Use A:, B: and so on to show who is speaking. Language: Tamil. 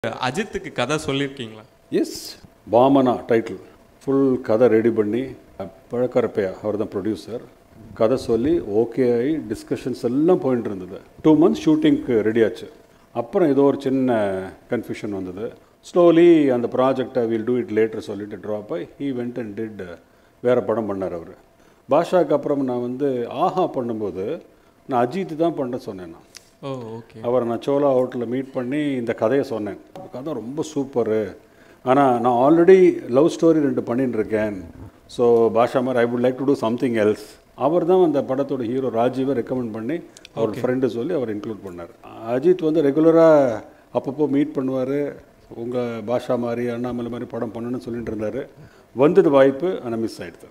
A: அஜித்துக்கு கதை சொல்லியிருக்கீங்களா
B: எஸ் பாமனா டைட்டில் ஃபுல் கதை ரெடி பண்ணி பழக்கரப்பையா அவர் தான் ப்ரொடியூசர் கதை சொல்லி ஓகே ஆகி டிஸ்கஷன்ஸ் எல்லாம் போயிட்டு இருந்தது டூ மந்த்ஸ் ஷூட்டிங்க்கு ரெடி ஆச்சு அப்புறம் ஏதோ ஒரு சின்ன கன்ஃபியூஷன் வந்தது ஸ்லோலி அந்த ப்ராஜெக்டை வில் டூ இட் லேட்டர் சொல்லிட்டு ட்ராப் ஆகி ஹீ வெண்ட் அண்ட் டிட் வேறு படம் பண்ணார் அவர் பாஷாக்கு அப்புறம் நான் வந்து ஆஹா பண்ணும்போது நான் அஜித் தான் பண்ண சொன்னேன் நான்
A: ஓ ஓகே
B: அவரை நான் சோலா ஹோட்டலில் மீட் பண்ணி இந்த கதையை சொன்னேன் இந்த கதை ரொம்ப சூப்பரு ஆனால் நான் ஆல்ரெடி லவ் ஸ்டோரி ரெண்டு பண்ணிட்டு இருக்கேன் ஸோ பாஷா மாதிரி I would like to do something else அவர் தான் அந்த படத்தோட ஹீரோ ராஜீவை ரெக்கமெண்ட் பண்ணி அவர் ஃப்ரெண்டு சொல்லி அவர் இன்க்ளூட் பண்ணார் அஜித் வந்து ரெகுலராக அப்பப்போ மீட் பண்ணுவார் உங்கள் பாஷா மாதிரி அண்ணாமலை மாதிரி படம் பண்ணணும்னு சொல்லிட்டு இருந்தார் வந்தது வாய்ப்பு ஆனால் மிஸ் ஆகிடுது